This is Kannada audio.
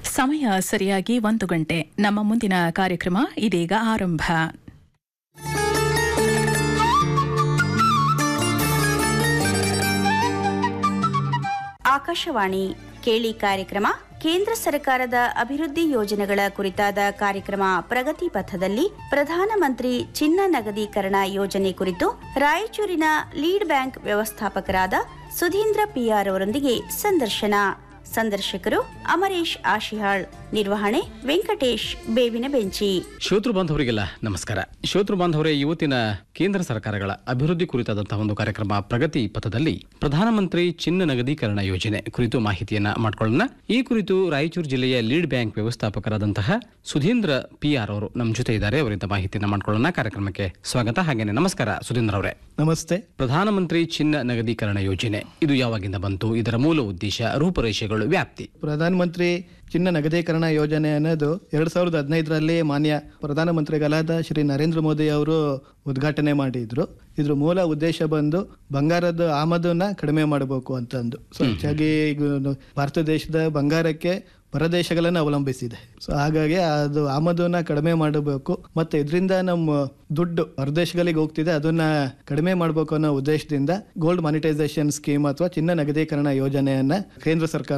ಸಮಯ ಸರಿಯಾಗಿ ಒಂದು ಗಂಟೆ ನಮ್ಮ ಮುಂದಿನ ಕಾರ್ಯಕ್ರಮ ಇದೀಗ ಆರಂಭ ಆಕಾಶವಾಣಿ ಕೇಳಿ ಕಾರ್ಯಕ್ರಮ ಕೇಂದ್ರ ಸರ್ಕಾರದ ಅಭಿವೃದ್ಧಿ ಯೋಜನೆಗಳ ಕುರಿತಾದ ಕಾರ್ಯಕ್ರಮ ಪ್ರಗತಿ ಪಥದಲ್ಲಿ ಪ್ರಧಾನಮಂತ್ರಿ ಚಿನ್ನ ನಗದೀಕರಣ ಯೋಜನೆ ಕುರಿತು ರಾಯಚೂರಿನ ಲೀಡ್ ಬ್ಯಾಂಕ್ ವ್ಯವಸ್ಥಾಪಕರಾದ ಸುಧೀಂದ್ರ ಪಿಆರ್ ಅವರೊಂದಿಗೆ ಸಂದರ್ಶನ ಸಂದರ್ಶಕರು ಅಮರೇಶ್ ಆಶಿಹಾಳ್ ನಿರ್ವಹಣೆ ವೆಂಕಟೇಶ್ ಬೇವಿನ ಬೆಂಚಿ ಶ್ರೋತೃ ಬಾಂಧವರಿಗೆಲ್ಲ ನಮಸ್ಕಾರ ಶ್ರೋತೃ ಬಾಂಧವರೇ ಇವತ್ತಿನ ಕೇಂದ್ರ ಸರ್ಕಾರಗಳ ಅಭಿವೃದ್ಧಿ ಕುರಿತಾದಂತಹ ಒಂದು ಕಾರ್ಯಕ್ರಮ ಪ್ರಗತಿ ಪಥದಲ್ಲಿ ಪ್ರಧಾನಮಂತ್ರಿ ಚಿನ್ನ ನಗದೀಕರಣ ಯೋಜನೆ ಕುರಿತು ಮಾಹಿತಿಯನ್ನ ಮಾಡ್ಕೊಳ್ಳೋಣ ಈ ಕುರಿತು ರಾಯಚೂರು ಜಿಲ್ಲೆಯ ಲೀಡ್ ಬ್ಯಾಂಕ್ ವ್ಯವಸ್ಥಾಪಕರಾದಂತಹ ಸುಧೀಂದ್ರ ಪಿ ಆರ್ ಅವರು ನಮ್ಮ ಜೊತೆ ಇದ್ದಾರೆ ಅವರಿಂದ ಮಾಹಿತಿಯನ್ನ ಮಾಡ್ಕೊಳ್ಳೋಣ ಕಾರ್ಯಕ್ರಮಕ್ಕೆ ಸ್ವಾಗತ ಹಾಗೇನೆ ನಮಸ್ಕಾರ ಸುಧೀಂದ್ರ ಅವರೇ ನಮಸ್ತೆ ಪ್ರಧಾನಮಂತ್ರಿ ಚಿನ್ನ ನಗದೀಕರಣ ಯೋಜನೆ ಇದು ಯಾವಾಗಿಂದ ಬಂತು ಇದರ ಮೂಲ ಉದ್ದೇಶ ರೂಪರೇಷೆಗಳು ವ್ಯಾಪ್ತಿ ಪ್ರಧಾನ ಮಂತ್ರಿ ಚಿನ್ನ ನಗದೀಕರಣ ಯೋಜನೆ ಅನ್ನೋದು ಎರಡ್ ಸಾವಿರದ ಹದಿನೈದರಲ್ಲಿ ಮಾನ್ಯ ಪ್ರಧಾನಮಂತ್ರಿಗಳಾದ ಶ್ರೀ ನರೇಂದ್ರ ಮೋದಿ ಅವರು ಉದ್ಘಾಟನೆ ಮಾಡಿದ್ರು ಇದ್ರ ಮೂಲ ಉದ್ದೇಶ ಬಂದು ಬಂಗಾರದ ಆಮದನ್ನ ಕಡಿಮೆ ಮಾಡಬೇಕು ಅಂತಂದು ಸೊ ಹೆಚ್ಚಾಗಿ ಈಗ ಭಾರತ ದೇಶದ ಬಂಗಾರಕ್ಕೆ ಹೊರದೇಶಗಳನ್ನು ಅವಲಂಬಿಸಿದೆ ಸೊ ಹಾಗಾಗಿ ಅದು ಆಮದನ್ನ ಕಡಿಮೆ ಮಾಡಬೇಕು ಮತ್ತೆ ಇದರಿಂದ ನಮ್ಮ ದುಡ್ಡು ಹೊರದೇಶಗಳಿಗೆ ಹೋಗ್ತಿದೆ ಅದನ್ನ ಕಡಿಮೆ ಮಾಡಬೇಕು ಅನ್ನೋ ಉದ್ದೇಶದಿಂದ ಗೋಲ್ಡ್ ಮಾನಿಟೈಸೇಷನ್ ಸ್ಕೀಮ್ ಅಥವಾ ಚಿನ್ನ ನಗದೀಕರಣ ಯೋಜನೆಯನ್ನ ಕೇಂದ್ರ ಸರ್ಕಾರ